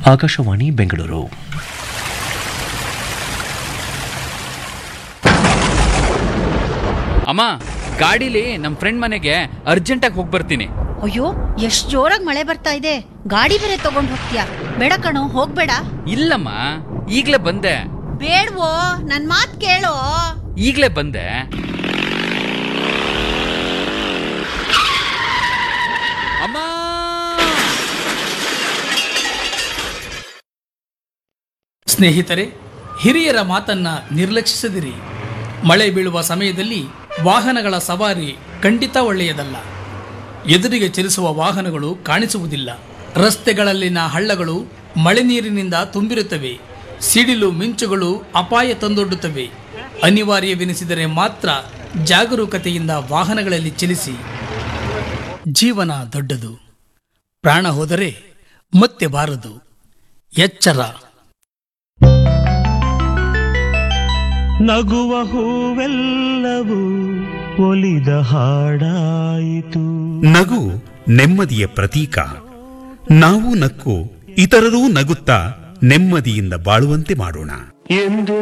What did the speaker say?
ಆಕಾಶವಾಣಿ ಬೆಂಗಳೂರು ಅಮ್ಮ ಗಾಡಿಲಿ ನಮ್ಮ ಫ್ರೆಂಡ್ ಮನೆಗೆ ಅರ್ಜೆಂಟಾಗಿ ಹೋಗಿ ಬರ್ತೀನಿ ಅಯ್ಯೋ ಎಷ್ಟ್ ಜೋರಾಗಿ ಮಳೆ ಬರ್ತಾ ಇದೆ ಗಾಡಿ ಬೇರೆ ತಗೊಂಡ್ ಹೋಗ್ತೀಯಾ ಬೇಡ ಕಣೋ ಹೋಗ್ಬೇಡ ಇಲ್ಲಮ್ಮ ಈಗಲೇ ಬಂದೆ ಬೇಡ್ವೋ ನನ್ ಮಾತ್ ಕೇಳೋ ಈಗಲೇ ಬಂದೆ ಅಮ್ಮ ಸ್ನೇಹಿತರೆ ಹಿರಿಯರ ಮಾತನ್ನ ನಿರ್ಲಕ್ಷಿಸದಿರಿ ಮಳೆ ಬೀಳುವ ಸಮಯದಲ್ಲಿ ವಾಹನಗಳ ಸವಾರಿ ಖಂಡಿತ ಒಳ್ಳೆಯದಲ್ಲ ಎದುರಿಗೆ ಚಲಿಸುವ ವಾಹನಗಳು ಕಾಣಿಸುವುದಿಲ್ಲ ರಸ್ತೆಗಳಲ್ಲಿನ ಹಳ್ಳಗಳು ಮಳೆ ನೀರಿನಿಂದ ತುಂಬಿರುತ್ತವೆ ಸಿಡಿಲು ಮಿಂಚುಗಳು ಅಪಾಯ ತಂದೊಡ್ಡುತ್ತವೆ ಅನಿವಾರ್ಯವೆನಿಸಿದರೆ ಮಾತ್ರ ಜಾಗರೂಕತೆಯಿಂದ ವಾಹನಗಳಲ್ಲಿ ಚಲಿಸಿ ಜೀವನ ದೊಡ್ಡದು ಪ್ರಾಣ ಹೋದರೆ ಮತ್ತೆ ಬಾರದು ಎಚ್ಚರ ನಗುವ ಹೂವೆಲ್ಲವೂ ಒಲಿದ ಹಾಡಾಯಿತು ನಗು ನೆಮ್ಮದಿಯ ಪ್ರತೀಕ ನಾವು ನಕ್ಕು ಇತರರೂ ನಗುತ್ತಾ ನೆಮ್ಮದಿಯಿಂದ ಬಾಳುವಂತೆ ಮಾಡೋಣ ಎಂದು